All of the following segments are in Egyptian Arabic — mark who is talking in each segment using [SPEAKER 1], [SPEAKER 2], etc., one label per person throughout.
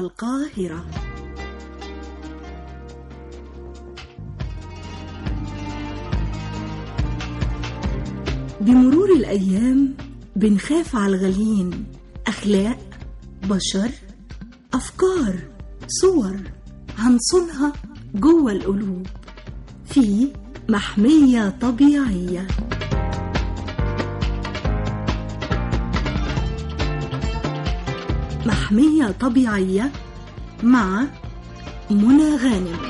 [SPEAKER 1] القاهرة بمرور الأيام بنخاف على الغاليين أخلاق بشر أفكار صور هنصونها جوه القلوب في محمية طبيعية محمية طبيعية مع منى غانم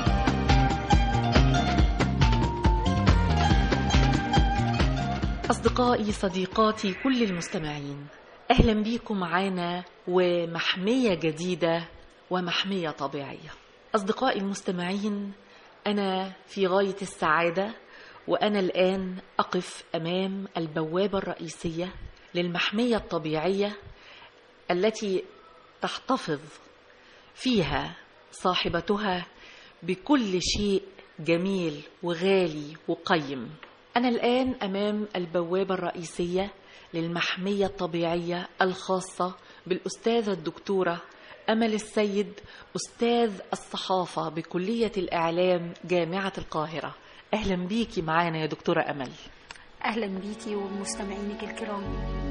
[SPEAKER 2] أصدقائي صديقاتي كل المستمعين أهلا بيكم معانا ومحمية جديدة ومحمية طبيعية أصدقائي المستمعين أنا في غاية السعادة وأنا الآن أقف أمام البوابة الرئيسية للمحمية الطبيعية التي تحتفظ فيها صاحبتها بكل شيء جميل وغالي وقيم أنا الآن أمام البوابة الرئيسية للمحمية الطبيعية الخاصة بالأستاذة الدكتورة أمل السيد أستاذ الصحافة بكلية الإعلام جامعة القاهرة أهلا بيكي معانا يا دكتورة أمل
[SPEAKER 3] أهلا بيكي ومستمعينك الكرام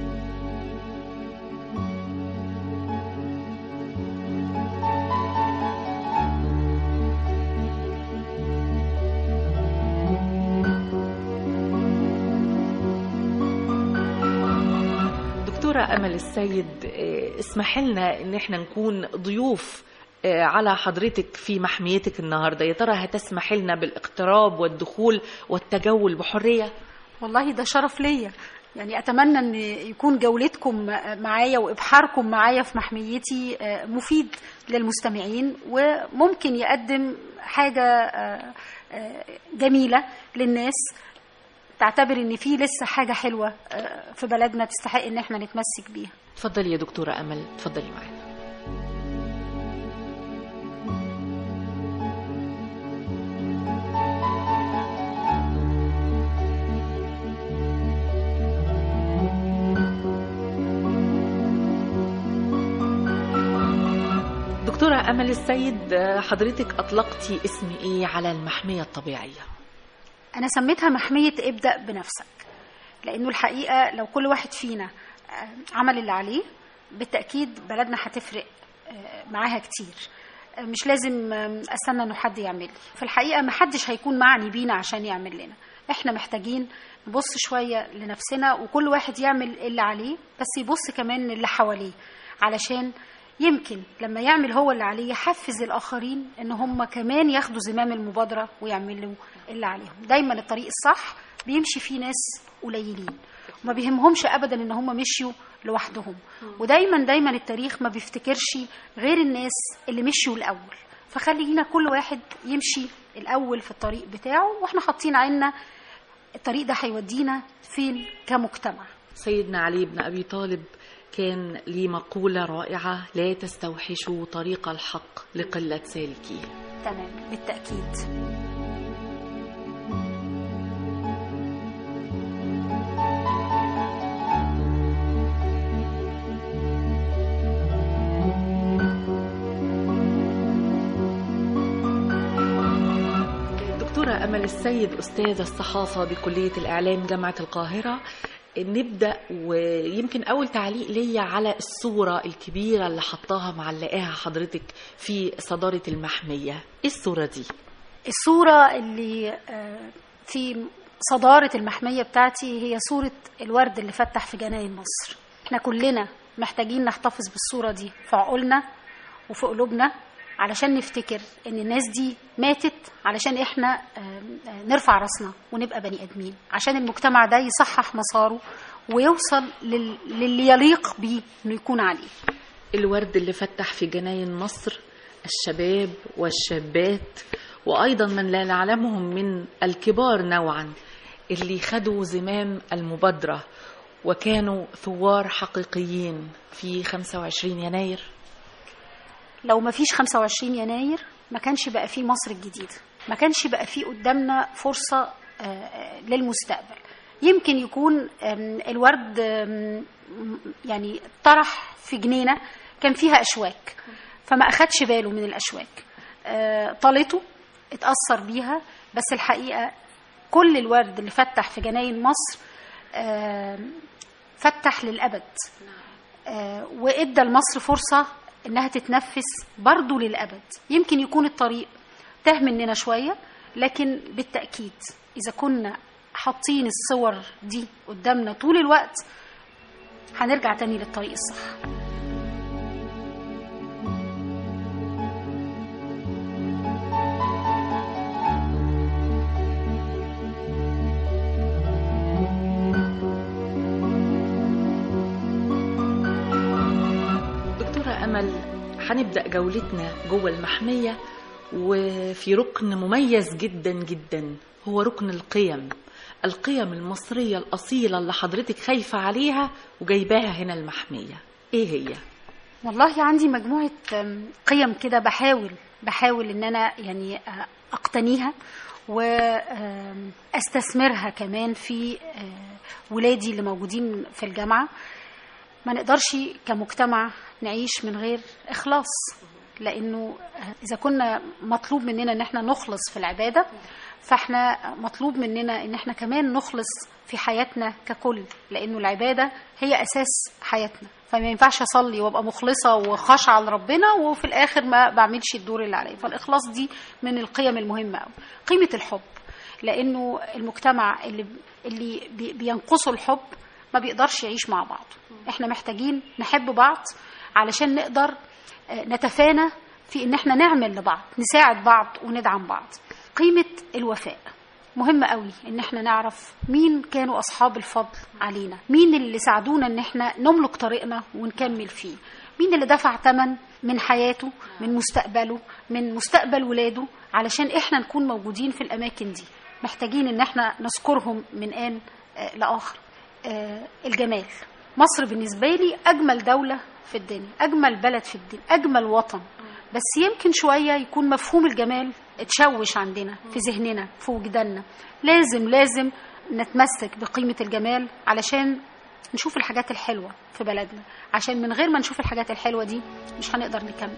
[SPEAKER 2] دكتورة أمل السيد آه، اسمح لنا إن احنا نكون ضيوف آه، على حضرتك في محميتك النهاردة يا ترى هتسمح لنا بالاقتراب والدخول والتجول بحرية
[SPEAKER 3] والله ده شرف ليا يعني أتمنى أن يكون جولتكم معايا وإبحاركم معايا في محميتي آه، مفيد للمستمعين وممكن يقدم حاجة آه، آه، جميلة للناس تعتبر ان في لسه حاجه حلوه آه، في بلدنا تستحق ان احنا نتمسك بيها
[SPEAKER 2] اتفضلي يا دكتورة أمل اتفضلي معانا دكتورة أمل السيد آه، حضرتك أطلقتي اسم إيه على المحمية الطبيعية
[SPEAKER 3] انا سميتها محميه ابدا بنفسك لانه الحقيقه لو كل واحد فينا آه، عمل اللي عليه بالتاكيد بلدنا هتفرق آه، معاها كتير آه، مش لازم آه، استنى انه حد يعمل لي في الحقيقه ما حدش هيكون معني بينا عشان يعمل لنا احنا محتاجين نبص شويه لنفسنا وكل واحد يعمل اللي عليه بس يبص كمان للي حواليه علشان يمكن لما يعمل هو اللي عليه يحفز الاخرين ان هم كمان ياخدوا زمام المبادره ويعملوا اللي عليهم دايما الطريق الصح بيمشي فيه ناس قليلين وما بيهمهمش ابدا ان هم مشيوا لوحدهم ودايما دايما التاريخ ما بيفتكرش غير الناس اللي مشيوا الاول فخلينا كل واحد يمشي الاول في الطريق بتاعه واحنا حاطين عيننا الطريق ده هيودينا فين كمجتمع
[SPEAKER 2] سيدنا علي بن أبي طالب كان ليه مقولة رائعة لا تستوحشوا طريق الحق لقلة سالكيه
[SPEAKER 3] تمام بالتاكيد
[SPEAKER 2] دكتورة أمل السيد أستاذ الصحافة بكلية الإعلام جامعة القاهرة نبدأ ويمكن أول تعليق ليا على الصورة الكبيرة اللي حطاها معلقاها حضرتك في صدارة المحمية إيه الصورة دي؟
[SPEAKER 3] الصورة اللي آه، في صدارة المحمية بتاعتي هي صورة الورد اللي فتح في جناين مصر احنا كلنا محتاجين نحتفظ بالصورة دي في عقولنا وفي قلوبنا علشان نفتكر ان الناس دي ماتت علشان احنا آم، آه، نرفع راسنا ونبقى بني ادمين عشان المجتمع ده يصحح مساره ويوصل لل- للي يليق بيه انه يكون عليه
[SPEAKER 2] الورد اللي فتح في جناين مصر الشباب والشابات وأيضا من لا نعلمهم من الكبار نوعا اللي خدوا زمام المبادرة وكانوا ثوار حقيقيين في 25 يناير
[SPEAKER 3] لو ما فيش 25 يناير ما كانش بقى فيه مصر الجديدة ما كانش بقى فيه قدامنا فرصة آه، آه، للمستقبل يمكن يكون آم، الورد آم، يعني طرح في جنينة كان فيها أشواك فما أخدش باله من الأشواك آه، طالته اتأثر بيها بس الحقيقة كل الورد اللي فتح في جناين مصر آه، فتح للأبد آه، وادى لمصر فرصة انها تتنفس برضه للأبد يمكن يكون الطريق تاه مننا شوية لكن بالتأكيد إذا كنا حاطين الصور دي قدامنا طول الوقت هنرجع تاني للطريق الصح
[SPEAKER 2] دكتورة أمل هنبدأ جولتنا جوه المحمية وفي ركن مميز جدا جدا هو ركن القيم القيم المصرية الأصيلة اللي حضرتك خايفة عليها وجايباها هنا المحمية إيه هي؟
[SPEAKER 3] والله عندي مجموعة أم، قيم كده بحاول بحاول ان انا يعني أ- اقتنيها واستثمرها كمان في آه، ولادي اللي موجودين في الجامعة ما نقدرش كمجتمع نعيش من غير إخلاص لأنه آه، إذا كنا مطلوب مننا إن احنا نخلص في العبادة فاحنا مطلوب مننا إن احنا كمان نخلص في حياتنا ككل لأنه العبادة هي أساس حياتنا فما ينفعش أصلي وأبقى مخلصة وخاشعة لربنا وفي الآخر ما بعملش الدور اللي عليا فالإخلاص دي من القيم المهمة أوي قيمة الحب لأنه المجتمع اللي اللي بي- بينقصه الحب ما بيقدرش يعيش مع بعض احنا محتاجين نحب بعض علشان نقدر آه، نتفانى في ان احنا نعمل لبعض نساعد بعض وندعم بعض قيمة الوفاء مهم قوي ان احنا نعرف مين كانوا اصحاب الفضل علينا مين اللي ساعدونا ان احنا نملك طريقنا ونكمل فيه مين اللي دفع ثمن من حياته من مستقبله من مستقبل ولاده علشان احنا نكون موجودين في الاماكن دي محتاجين ان احنا نذكرهم من ان آه، لاخر آه، الجمال مصر بالنسبة لي أجمل دولة في الدنيا أجمل بلد في الدنيا أجمل وطن بس يمكن شوية يكون مفهوم الجمال اتشوش عندنا في ذهننا في وجداننا لازم لازم نتمسك بقيمة الجمال علشان نشوف الحاجات الحلوة في بلدنا عشان من غير ما نشوف الحاجات الحلوة دي مش هنقدر نكمل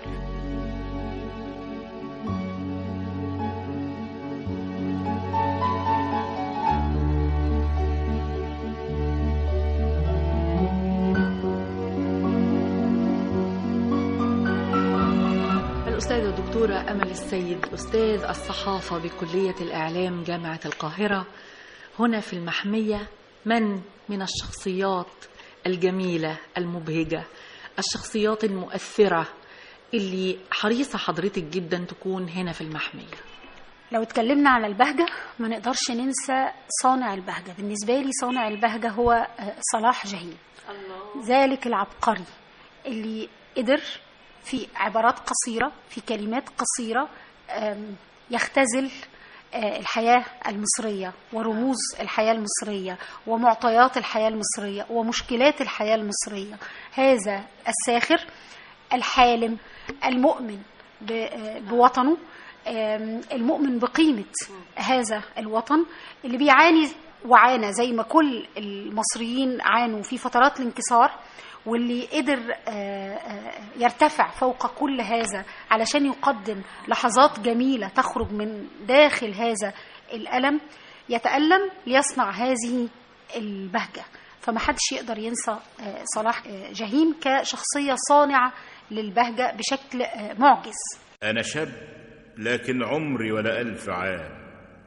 [SPEAKER 2] الأستاذة الدكتورة أمل السيد أستاذ الصحافة بكلية الإعلام جامعة القاهرة هنا في المحمية من من الشخصيات الجميلة المبهجة الشخصيات المؤثرة اللي حريصة حضرتك جدا تكون هنا في المحمية
[SPEAKER 3] لو اتكلمنا على البهجة ما نقدرش ننسى صانع البهجة بالنسبة لي صانع البهجة هو آه، صلاح جاهين ذلك العبقري اللي قدر في عبارات قصيرة في كلمات قصيرة آم، يختزل آه، الحياة المصرية ورموز الحياة المصرية ومعطيات الحياة المصرية ومشكلات الحياة المصرية هذا الساخر الحالم المؤمن ب- آه، بوطنه آم، المؤمن بقيمة هذا الوطن اللي بيعاني وعانى زي ما كل المصريين عانوا في فترات الانكسار واللي قدر آه، آه، يرتفع فوق كل هذا علشان يقدم لحظات جميلة تخرج من داخل هذا الألم يتألم ليصنع هذه البهجة فما حدش يقدر ينسى آه، صلاح آه، جاهين كشخصية صانعة للبهجة بشكل آه، معجز
[SPEAKER 4] أنا شاب لكن عمري ولا ألف عام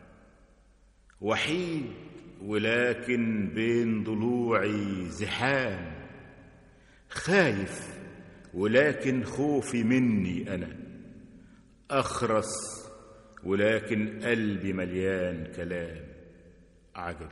[SPEAKER 4] وحيد ولكن بين ضلوعي زحام خايف ولكن خوفي مني أنا أخرس ولكن قلبي مليان كلام عجب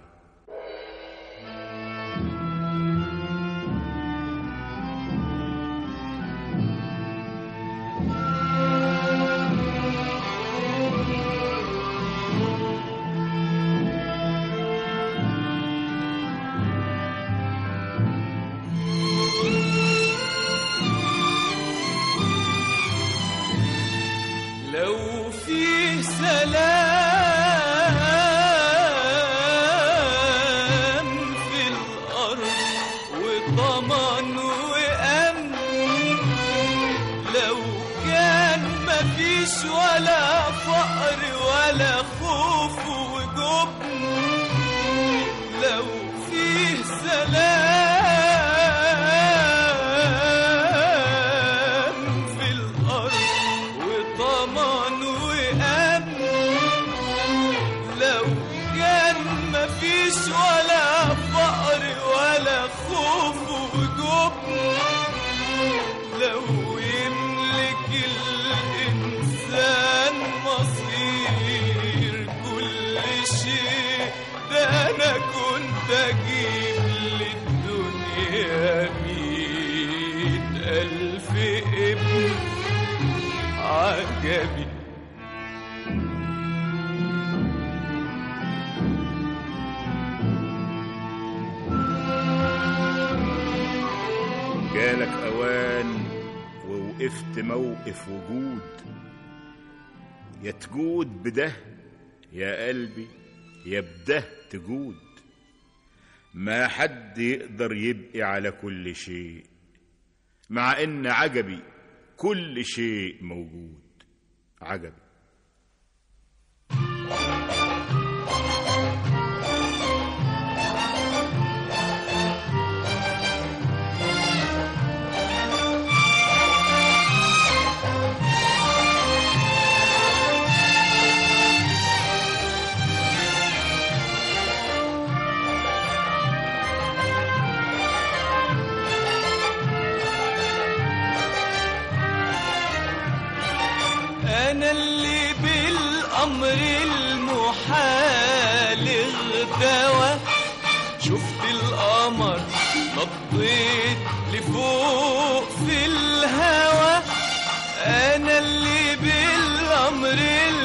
[SPEAKER 5] لو في سلام في الأرض وضمان وأمن لو مفيش ولا فقر ولا خوف وجبن لو فيه سلام في الأرض وطمان وأمن لو كان مفيش ولا فقر ولا خوف وجبن لو يملك الإنسان مصير كل شيء ده أنا كنت أجيب للدنيا مية ألف ابن عجبي
[SPEAKER 4] جالك أوان ووقفت موقف وجود يا تجود بده يا قلبي يا بده تجود ما حد يقدر يبقي على كل شيء مع ان عجبي كل شيء موجود عجبي
[SPEAKER 5] أنا اللي بالأمر المحال اغتوى شفت القمر نطيت لفوق في الهوى أنا اللي بالأمر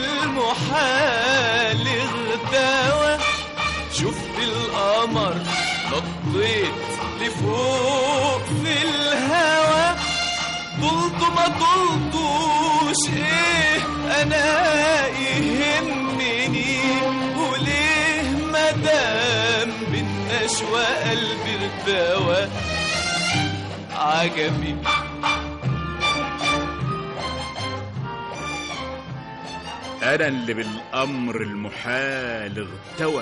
[SPEAKER 5] المحال اغتوى شفت القمر نطيت لفوق في الهوى طلت ما طلتوش ايه انا يهمني وليه مدام بالنشوى قلبي ارتوى عجبي
[SPEAKER 4] انا اللي بالامر المحال اغتوى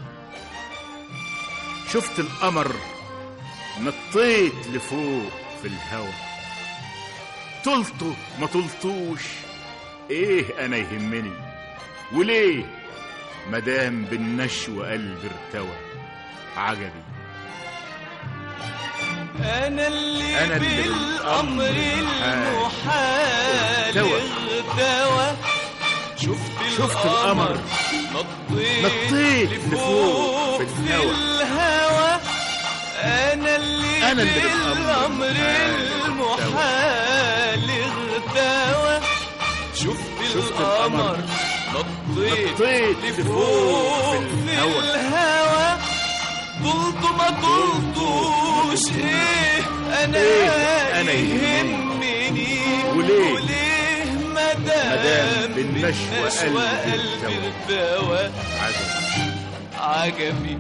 [SPEAKER 4] شفت القمر نطيت لفوق في الهوى طلته ما طلتوش ايه انا يهمني وليه مدام بالنشوى قلبي ارتوى عجبي
[SPEAKER 5] انا اللي,
[SPEAKER 4] أنا اللي
[SPEAKER 5] بالامر
[SPEAKER 4] بالأمر
[SPEAKER 5] المحال
[SPEAKER 4] اغتوى.
[SPEAKER 5] اغتوى شفت,
[SPEAKER 4] شفت القمر
[SPEAKER 5] نطيت,
[SPEAKER 4] نطيت لفوق في
[SPEAKER 5] في
[SPEAKER 4] الهوى.
[SPEAKER 5] الهوى انا اللي,
[SPEAKER 4] أنا اللي
[SPEAKER 5] بالامر
[SPEAKER 4] بالأمر
[SPEAKER 5] المحال اغتوى شفت,
[SPEAKER 4] شفت
[SPEAKER 5] القمر
[SPEAKER 4] القمر.
[SPEAKER 5] نطيت,
[SPEAKER 4] نطيت لفوق في
[SPEAKER 5] في
[SPEAKER 4] الهوى.
[SPEAKER 5] الهوى طلت ما طلتوش ايه انا
[SPEAKER 4] إيه أنا
[SPEAKER 5] يهمني
[SPEAKER 4] وليه؟
[SPEAKER 5] وليه مدام
[SPEAKER 4] مدام بالنشوى
[SPEAKER 5] بالنشوى
[SPEAKER 4] قلبي
[SPEAKER 5] قلبي
[SPEAKER 4] ارتوى.
[SPEAKER 5] ارتوى
[SPEAKER 4] عجبي
[SPEAKER 5] عجبي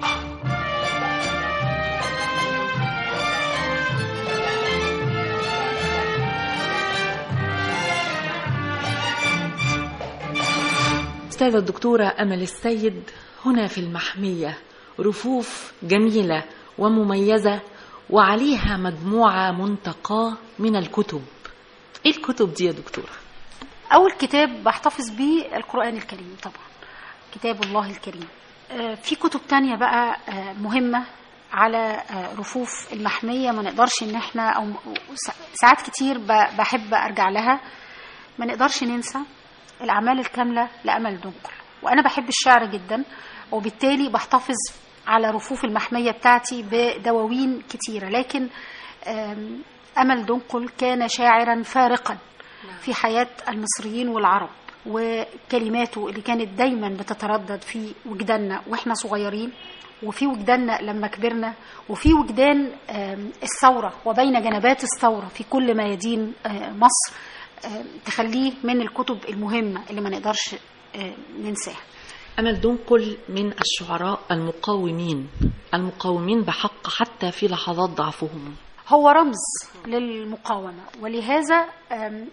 [SPEAKER 2] أستاذة الدكتورة أمل السيد هنا في المحمية رفوف جميلة ومميزة وعليها مجموعة منتقاة من الكتب إيه الكتب دي يا دكتورة؟
[SPEAKER 3] أول كتاب بحتفظ بيه القرآن الكريم طبعا كتاب الله الكريم آه، في كتب تانية بقى آه، مهمة على آه، رفوف المحمية ما نقدرش ان احنا او ساعات كتير ب- بحب ارجع لها ما نقدرش ننسى الأعمال الكاملة لأمل دنقل وأنا بحب الشعر جدا وبالتالي بحتفظ على رفوف المحمية بتاعتي بدواوين كتيرة لكن آم، أمل دنقل كان شاعرا فارقا في حياة المصريين والعرب وكلماته اللي كانت دايما بتتردد في وجداننا واحنا صغيرين وفي وجداننا لما كبرنا وفي وجدان آم، الثورة وبين جنبات الثورة في كل ما يدين آه، مصر آم، تخليه من الكتب المهمة اللي ما نقدرش آه، ننساها
[SPEAKER 2] أمل دنقل من الشعراء المقاومين المقاومين بحق حتى في لحظات ضعفهم
[SPEAKER 3] هو رمز للمقاومة ولهذا آم،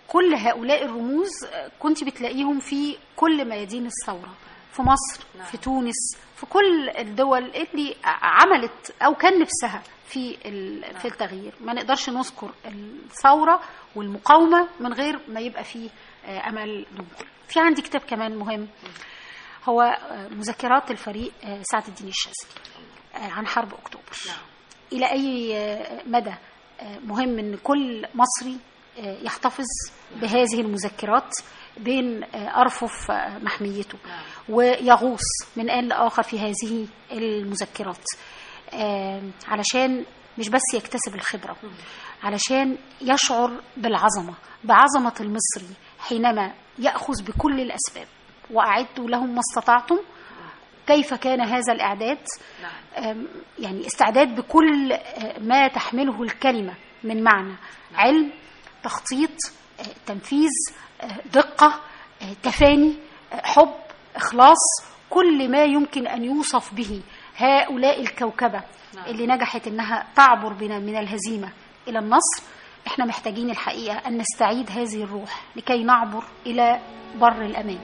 [SPEAKER 3] كل هؤلاء الرموز آه، كنت بتلاقيهم في كل ميادين الثورة في مصر في تونس في كل الدول اللي عملت أو كان نفسها في ال- في التغيير ما نقدرش نذكر الثورة والمقاومة من غير ما يبقى فيه آه، أمل نور في عندي كتاب كمان مهم هو آه، مذكرات الفريق آه، سعد الدين الشاذلي آه، عن حرب أكتوبر إلى أي آه، مدى آه، مهم أن كل مصري آه، يحتفظ بهذه المذكرات بين آه، أرفف آه، محميته ويغوص من آن لآخر في هذه المذكرات آه، علشان مش بس يكتسب الخبرة علشان يشعر بالعظمة بعظمة المصري حينما يأخذ بكل الأسباب وأعدوا لهم ما استطعتم كيف كان هذا الإعداد أم، يعني استعداد بكل آه، ما تحمله الكلمة من معنى علم تخطيط آه، تنفيذ آه، دقة آه، تفاني آه، حب إخلاص كل ما يمكن أن يوصف به هؤلاء الكوكبة اللي نجحت إنها تعبر بنا من الهزيمة إلى النصر إحنا محتاجين الحقيقة أن نستعيد هذه الروح لكي نعبر إلى بر الأمان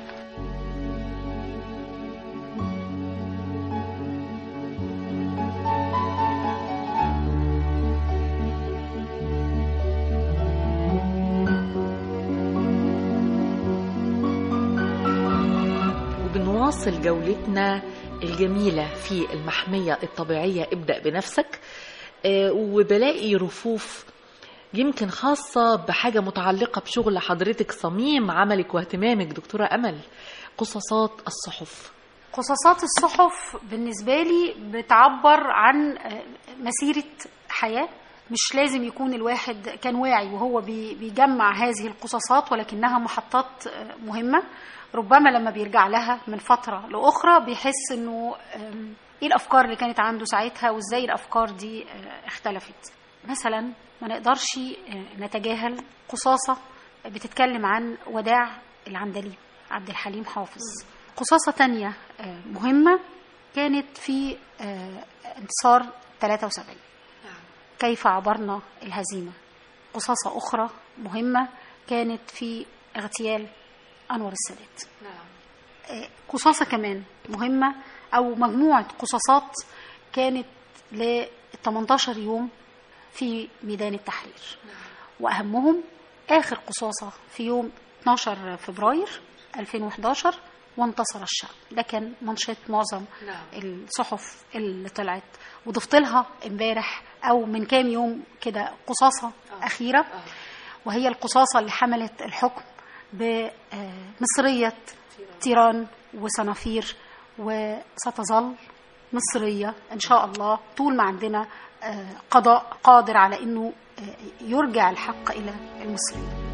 [SPEAKER 2] وبنواصل جولتنا الجميلة في المحمية الطبيعية ابدأ بنفسك آه، وبلاقي رفوف يمكن خاصة بحاجة متعلقة بشغل حضرتك صميم عملك واهتمامك دكتورة أمل قصصات الصحف
[SPEAKER 3] قصصات الصحف بالنسبة لي بتعبر عن آه، مسيرة حياة مش لازم يكون الواحد كان واعي وهو بي- بيجمع هذه القصصات ولكنها محطات آه، مهمة ربما لما بيرجع لها من فترة لأخرى بيحس إنه آم، إيه الأفكار اللي كانت عنده ساعتها وإزاي الأفكار دي آه، اختلفت مثلا ما نقدرش آه، نتجاهل قصاصة بتتكلم عن وداع العندليب عبد الحليم حافظ قصاصة تانية آه، مهمة كانت في آه، انتصار 73 كيف عبرنا الهزيمة قصاصة أخرى مهمة كانت في اغتيال أنور السادات آه، قصاصة كمان مهمة أو مجموعة قصاصات كانت ل 18 يوم في ميدان التحرير وأهمهم آخر قصاصة في يوم 12 فبراير 2011 وانتصر الشعب ده كان منشط معظم الصحف اللي طلعت وضفت لها امبارح او من كام يوم كده قصاصه اخيره وهي القصاصه اللي حملت الحكم بمصريه تيران وصنافير وستظل مصريه ان شاء الله طول ما عندنا آه، قضاء قادر على انه آه، يرجع الحق الى المصريين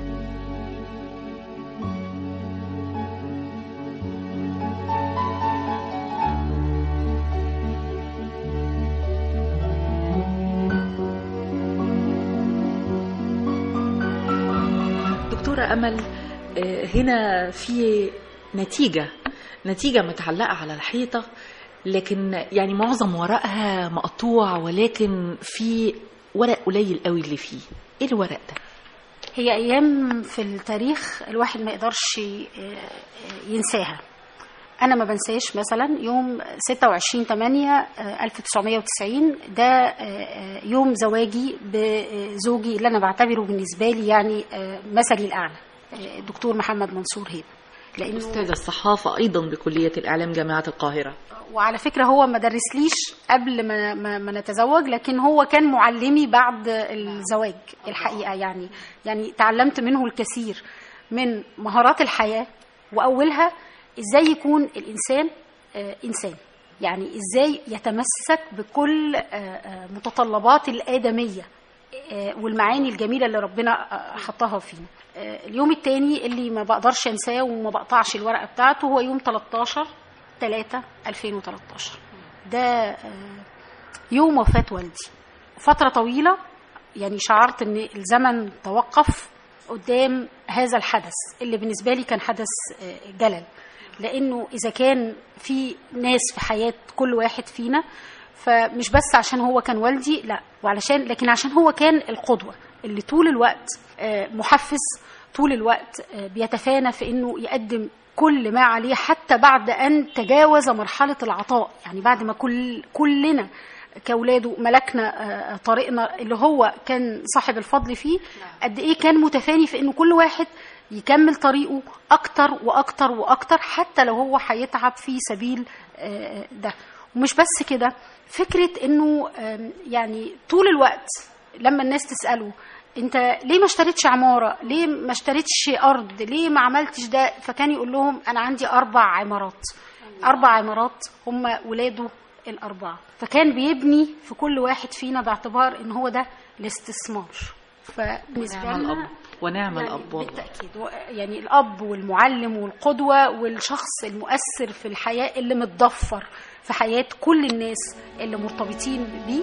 [SPEAKER 2] دكتورة أمل آه، هنا في نتيجة نتيجة متعلقة على الحيطة لكن يعني معظم ورقها مقطوع ولكن في ورق قليل قوي اللي فيه ايه الورق ده
[SPEAKER 3] هي ايام في التاريخ الواحد ما يقدرش آه، ينساها انا ما بنساش مثلا يوم 26 8 آه، 1990 ده آه، آه، يوم زواجي بزوجي اللي انا بعتبره بالنسبه لي يعني آه، مثلي الاعلى آه، الدكتور محمد منصور هيبه لانه
[SPEAKER 2] أستاذ الصحافة أيضا بكلية الإعلام جامعة القاهرة
[SPEAKER 3] وعلى فكره هو ما درسليش قبل ما, ما, ما نتزوج لكن هو كان معلمي بعد الزواج الحقيقه يعني يعني تعلمت منه الكثير من مهارات الحياه واولها ازاي يكون الانسان آه، انسان يعني ازاي يتمسك بكل آه، آه، متطلبات الادميه آه، والمعاني الجميله اللي ربنا آه، حطها فينا آه، اليوم التاني اللي ما بقدرش انساه وما بقطعش الورقه بتاعته هو يوم 13 3 2013 ده آه، يوم وفاه والدي فتره طويله يعني شعرت ان الزمن توقف قدام هذا الحدث اللي بالنسبه لي كان حدث آه، جلل لانه اذا كان في ناس في حياه كل واحد فينا فمش بس عشان هو كان والدي لا وعلشان لكن عشان هو كان القدوه اللي طول الوقت آه، محفز طول الوقت آه، بيتفانى في انه يقدم كل ما عليه حتى بعد ان تجاوز مرحله العطاء يعني بعد ما كل كلنا كاولاده ملكنا آه، طريقنا اللي هو كان صاحب الفضل فيه قد ايه كان متفاني في انه كل واحد يكمل طريقه اكتر واكتر واكتر حتى لو هو هيتعب في سبيل آه، ده ومش بس كده فكره انه آم، يعني طول الوقت لما الناس تساله انت ليه ما اشتريتش عماره ليه ما اشتريتش ارض ليه ما عملتش ده فكان يقول لهم انا عندي اربع عمارات اربع عمارات هم ولاده الاربعه فكان بيبني في كل واحد فينا باعتبار ان هو ده الاستثمار فبالنسبه
[SPEAKER 2] ونعم
[SPEAKER 3] لنا
[SPEAKER 2] الأب ونعم
[SPEAKER 3] يعني
[SPEAKER 2] الأب والله
[SPEAKER 3] بالتأكيد و- يعني الأب والمعلم والقدوة والشخص المؤثر في الحياة اللي متضفر في حياة كل الناس اللي مرتبطين بيه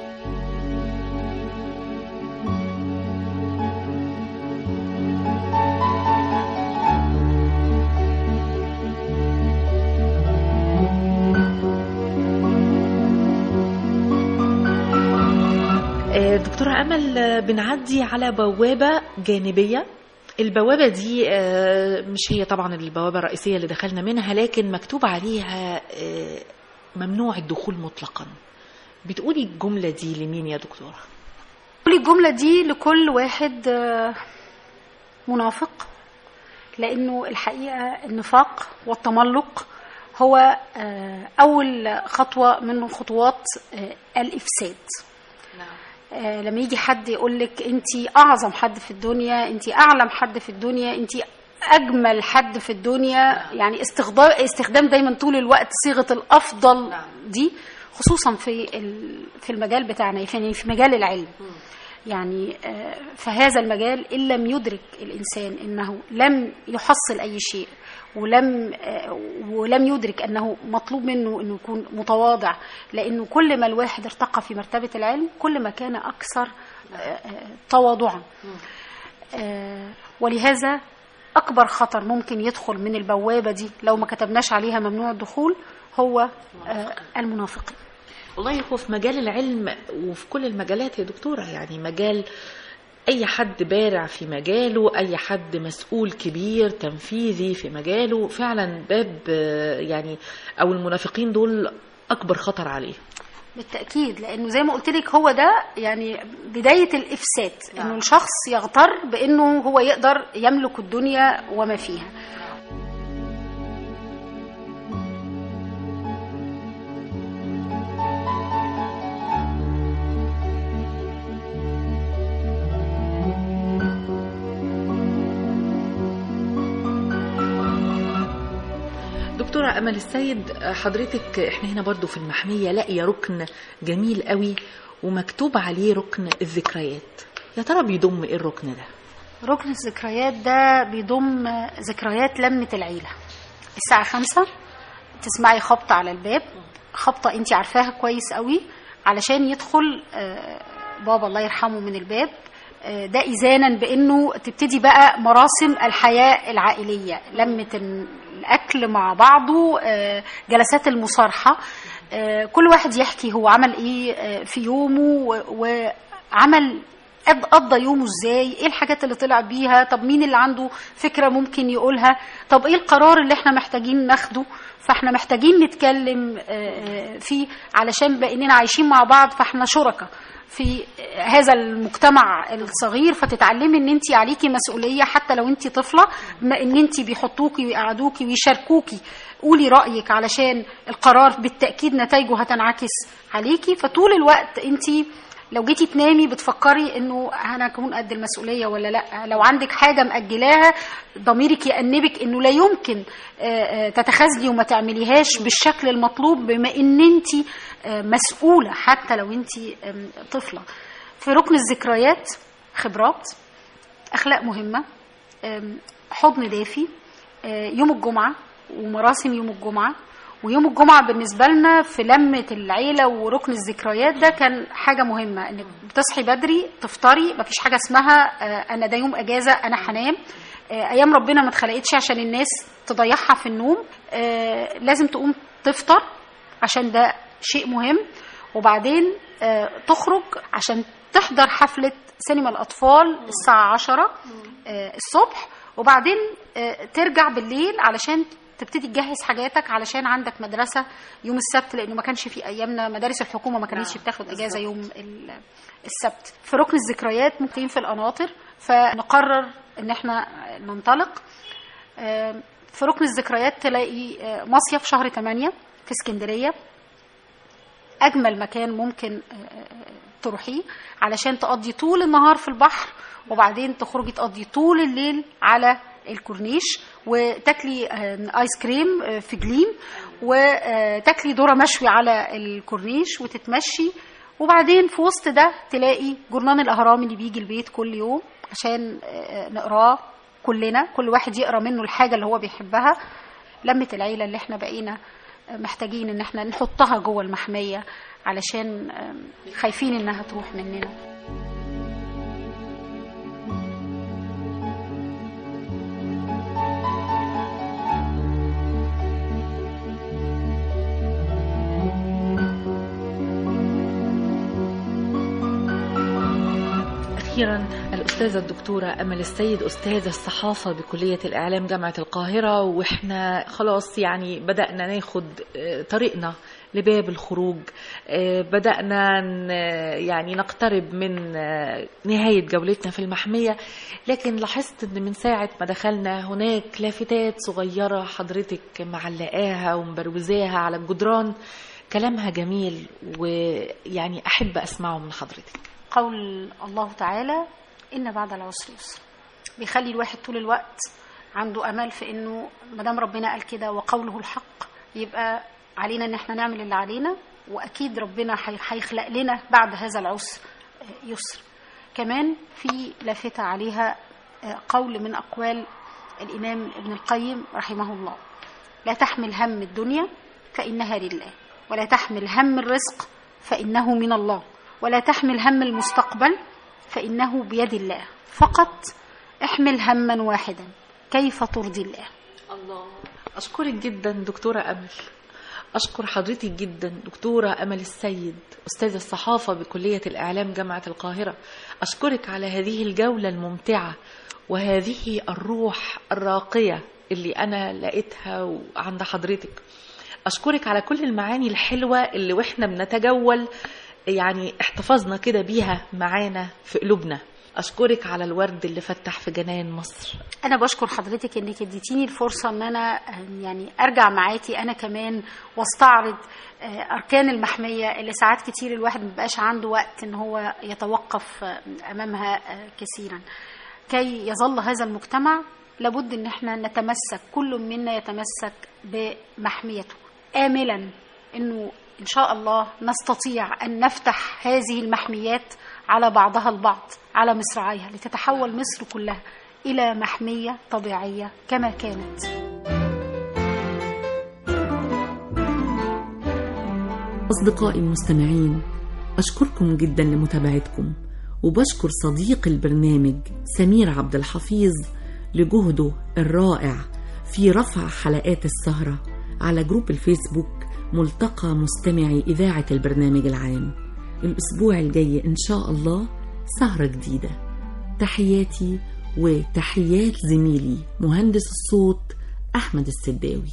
[SPEAKER 2] آه، دكتورة أمل آه، بنعدي على بوابة جانبية البوابة دي آه، مش هي طبعا البوابة الرئيسية اللي دخلنا منها لكن مكتوب عليها آه، ممنوع الدخول مطلقا بتقولي الجملة دي لمين يا دكتورة؟
[SPEAKER 3] قولي الجملة دي لكل واحد آه، منافق لأنه الحقيقة النفاق والتملق هو آه، أول خطوة من خطوات آه، الإفساد آه، لما يجي حد يقول لك انت اعظم حد في الدنيا انت اعلم حد في الدنيا انت اجمل حد في الدنيا يعني استخدام استخدام دايما طول الوقت صيغه الافضل دي خصوصا في ال- في المجال بتاعنا يعني في مجال العلم يعني آه، في هذا المجال ان لم يدرك الانسان انه لم يحصل اي شيء ولم آه، ولم يدرك انه مطلوب منه انه يكون متواضع لانه كل ما الواحد ارتقى في مرتبه العلم كل ما كان اكثر آه، آه، تواضعا آه، ولهذا اكبر خطر ممكن يدخل من البوابه دي لو ما كتبناش عليها ممنوع الدخول هو آه، المنافقين
[SPEAKER 2] والله هو في مجال العلم وفي كل المجالات يا دكتورة يعني مجال أي حد بارع في مجاله أي حد مسؤول كبير تنفيذي في مجاله فعلا باب آه، يعني أو المنافقين دول أكبر خطر عليه
[SPEAKER 3] بالتأكيد لأنه زي ما قلت لك هو ده يعني بداية الإفساد إنه الشخص يغتر بإنه هو يقدر يملك الدنيا وما فيها
[SPEAKER 2] دكتورة أمل السيد حضرتك احنا هنا برضو في المحمية لاقية ركن جميل قوي ومكتوب عليه ركن الذكريات يا ترى بيضم ايه الركن ده
[SPEAKER 3] ركن الذكريات ده بيضم ذكريات لمة العيلة الساعة خمسة تسمعي خبطة على الباب خبطة انت عارفاها كويس قوي علشان يدخل آه، بابا الله يرحمه من الباب آه، ده إذانا بأنه تبتدي بقى مراسم الحياة العائلية لمة الأكل مع بعضه آه، جلسات المصارحة آه، كل واحد يحكي هو عمل إيه آه، في يومه و- وعمل قد- قضى يومه ازاي ايه الحاجات اللي طلع بيها طب مين اللي عنده فكره ممكن يقولها طب ايه القرار اللي احنا محتاجين ناخده فاحنا محتاجين نتكلم آه، آه، فيه علشان باننا عايشين مع بعض فاحنا شركاء في هذا المجتمع الصغير فتتعلمي ان انت عليكي مسؤوليه حتى لو انت طفله ما ان انت بيحطوكي ويقعدوكي ويشاركوكي قولي رايك علشان القرار بالتاكيد نتائجه هتنعكس عليكي فطول الوقت انت لو جيتي تنامي بتفكري انه انا اكون قد المسؤوليه ولا لا لو عندك حاجه ماجلاها ضميرك يأنبك انه لا يمكن آه، آه، تتخاذلي وما تعمليهاش بالشكل المطلوب بما ان انت آه، مسؤوله حتى لو انت آم، طفله في ركن الذكريات خبرات اخلاق مهمه آم، حضن دافي آه، يوم الجمعه ومراسم يوم الجمعه ويوم الجمعة بالنسبة لنا في لمة العيلة وركن الذكريات ده كان حاجة مهمة انك بتصحي بدري تفطري مفيش حاجة اسمها آه، انا ده يوم اجازة انا هنام آه، ايام ربنا ما اتخلقتش عشان الناس تضيعها في النوم آه، لازم تقوم تفطر عشان ده شيء مهم وبعدين آه، تخرج عشان تحضر حفلة سينما الأطفال الساعة عشرة آه، الصبح وبعدين آه، ترجع بالليل علشان تبتدي تجهز حاجاتك علشان عندك مدرسه يوم السبت لانه ما كانش في ايامنا مدارس الحكومه ما كانتش
[SPEAKER 2] نعم،
[SPEAKER 3] بتاخد اجازه يوم ال- السبت في ركن الذكريات ممكن في القناطر فنقرر ان احنا ننطلق آه، في ركن الذكريات تلاقي آه، مصيف شهر 8 في اسكندريه اجمل مكان ممكن آه، آه، تروحيه علشان تقضي طول النهار في البحر وبعدين تخرجي تقضي طول الليل على الكورنيش وتاكلي آه، ايس كريم آه، في جليم وتاكلي ذره مشوي على الكورنيش وتتمشي وبعدين في وسط ده تلاقي جورنان الاهرام اللي بيجي البيت كل يوم عشان آه، نقراه كلنا كل واحد يقرا منه الحاجه اللي هو بيحبها لمة العيلة اللي احنا بقينا محتاجين ان احنا نحطها جوه المحمية علشان آم، خايفين انها تروح مننا
[SPEAKER 2] أخيرا الأستاذة الدكتورة أمل السيد أستاذة الصحافة بكلية الإعلام جامعة القاهرة وإحنا خلاص يعني بدأنا ناخد آه، طريقنا لباب الخروج آه، بدأنا ن- يعني نقترب من آه، نهاية جولتنا في المحمية لكن لاحظت أن من ساعة ما دخلنا هناك لافتات صغيرة حضرتك معلقاها ومبروزاها على الجدران كلامها جميل ويعني أحب أسمعه من حضرتك
[SPEAKER 3] قول الله تعالى ان بعد العسر يسر بيخلي الواحد طول الوقت عنده امل في انه ما دام ربنا قال كده وقوله الحق يبقى علينا ان احنا نعمل اللي علينا واكيد ربنا هي- هيخلق لنا بعد هذا العسر آه، يسر كمان في لافته عليها آه، قول من اقوال الامام ابن القيم رحمه الله لا تحمل هم الدنيا فانها لله ولا تحمل هم الرزق فانه من الله ولا تحمل هم المستقبل فانه بيد الله فقط احمل هما واحدا كيف ترضي الله
[SPEAKER 2] الله أشكرك جدا دكتورة أمل أشكر حضرتك جدا دكتورة أمل السيد أستاذ الصحافة بكلية الإعلام جامعة القاهرة أشكرك على هذه الجولة الممتعة وهذه الروح الراقية اللي أنا لقيتها عند حضرتك أشكرك على كل المعاني الحلوة اللي وإحنا بنتجول يعني احتفظنا كده بيها معانا في قلوبنا أشكرك على الورد اللي فتح في جنان مصر
[SPEAKER 3] انا بشكر حضرتك انك اديتيني الفرصه ان انا آه، يعني ارجع معاكي انا كمان واستعرض آه، اركان المحميه اللي ساعات كتير الواحد مبقاش عنده وقت ان هو يتوقف آه، امامها آه، كثيرا كي يظل هذا المجتمع لابد ان احنا نتمسك كل منا يتمسك بمحميته املا انه ان شاء الله نستطيع ان نفتح هذه المحميات على بعضها البعض على مصراعيها لتتحول مصر كلها الى محميه طبيعيه كما كانت
[SPEAKER 6] أصدقائي المستمعين أشكركم جدا لمتابعتكم وبشكر صديق البرنامج سمير عبد الحفيظ لجهده الرائع في رفع حلقات السهرة على جروب الفيسبوك ملتقى مستمعي إذاعة البرنامج العام الأسبوع الجاي إن شاء الله سهرة جديدة تحياتي وتحيات زميلي مهندس الصوت أحمد السداوي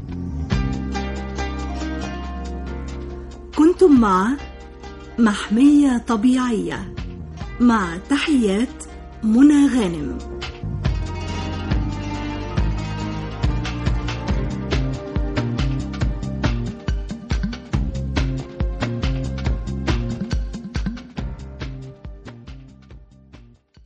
[SPEAKER 1] كنتم مع محمية طبيعية مع تحيات منى غانم